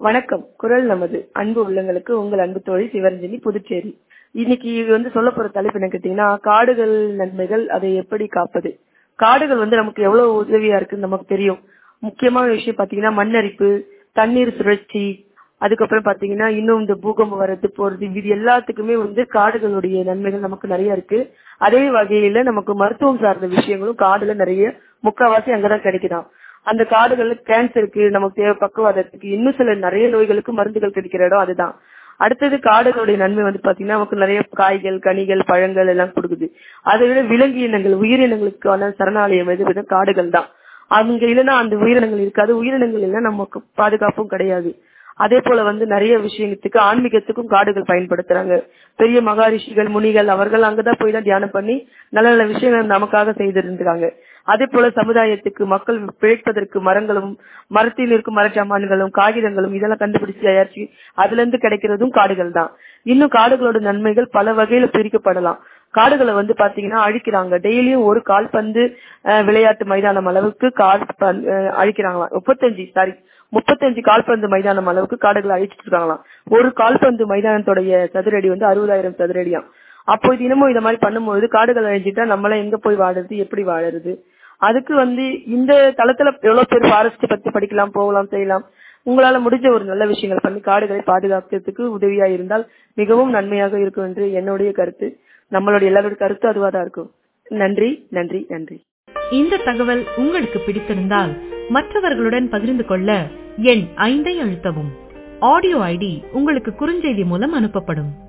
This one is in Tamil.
வணக்கம் குரல் நமது அன்பு உள்ளங்களுக்கு உங்கள் அன்பு தோழி சிவரஞ்சனி புதுச்சேரி இன்னைக்கு வந்து சொல்ல போற தலைப்பு என்ன கேட்டீங்கன்னா காடுகள் நன்மைகள் அதை எப்படி காப்பது காடுகள் வந்து நமக்கு எவ்வளவு உதவியா இருக்குன்னு நமக்கு தெரியும் முக்கியமான விஷயம் பாத்தீங்கன்னா மண்ணரிப்பு தண்ணீர் சுழற்சி அதுக்கப்புறம் பாத்தீங்கன்னா இன்னும் இந்த பூகம்பம் வர்றது போறது இது எல்லாத்துக்குமே வந்து காடுகளுடைய நன்மைகள் நமக்கு நிறைய இருக்கு அதே வகையில நமக்கு மருத்துவம் சார்ந்த விஷயங்களும் காடுல நிறைய முக்காவாசி அங்கதான் கிடைக்குதாம் அந்த காடுகள்ல கேன்சருக்கு நமக்கு தேவை பக்கவாதத்துக்கு இன்னும் சில நிறைய நோய்களுக்கு மருந்துகள் கிடைக்கிற இடம் அதுதான் அடுத்தது காடுகளுடைய நன்மை வந்து பாத்தீங்கன்னா நமக்கு நிறைய காய்கள் கனிகள் பழங்கள் எல்லாம் கொடுக்குது அதை விட விலங்கு இனங்கள் உயிரினங்களுக்கான சரணாலயம் எது காடுகள் தான் அங்க இல்லைன்னா அந்த உயிரினங்கள் இருக்காது உயிரினங்கள் இல்லைன்னா நமக்கு பாதுகாப்பும் கிடையாது அதே போல வந்து நிறைய விஷயத்துக்கு ஆன்மீகத்துக்கும் காடுகள் பயன்படுத்துறாங்க பெரிய மகாரிஷிகள் முனிகள் அவர்கள் அங்கதான் போய் தான் தியானம் பண்ணி நல்ல நல்ல விஷயங்கள் நமக்காக செய்திருந்தாங்க அதே போல சமுதாயத்துக்கு மக்கள் பிழைப்பதற்கு மரங்களும் மரத்தில் இருக்கும் மரச்சாமான்களும் காகிதங்களும் இதெல்லாம் கண்டுபிடிச்சு தயாரிச்சு அதுல இருந்து கிடைக்கிறதும் காடுகள் தான் இன்னும் காடுகளோட நன்மைகள் பல வகையில பிரிக்கப்படலாம் காடுகளை வந்து பாத்தீங்கன்னா அழிக்கிறாங்க டெய்லியும் ஒரு கால்பந்து விளையாட்டு மைதானம் அளவுக்கு கால் அழிக்கிறாங்களாம் முப்பத்தஞ்சு சாரி முப்பத்தஞ்சு கால்பந்து மைதானம் அளவுக்கு காடுகளை அழிச்சிட்டு இருக்காங்களாம் ஒரு கால்பந்து மைதானத்துடைய சதுரடி வந்து அறுபதாயிரம் சதுரடியாம் அப்போ தினமும் இத மாதிரி பண்ணும்போது காடுகள் அழிஞ்சிட்டா நம்மள எங்க போய் வாழுறது எப்படி வாழறது அதுக்கு வந்து இந்த தளத்துல எவ்வளவு பேர் ஃபாரஸ்ட் பத்தி படிக்கலாம் போகலாம் செய்யலாம் உங்களால முடிஞ்ச ஒரு நல்ல விஷயங்கள் பண்ணி காடுகளை பாதுகாக்கிறதுக்கு உதவியா இருந்தால் மிகவும் நன்மையாக இருக்கும் என்று என்னுடைய கருத்து நம்மளுடைய எல்லாருடைய கருத்து அதுவா தான் இருக்கும் நன்றி நன்றி நன்றி இந்த தகவல் உங்களுக்கு பிடித்திருந்தால் மற்றவர்களுடன் பகிர்ந்து கொள்ள எண் ஐந்தை அழுத்தவும் ஆடியோ ஐடி உங்களுக்கு குறுஞ்செய்தி மூலம் அனுப்பப்படும்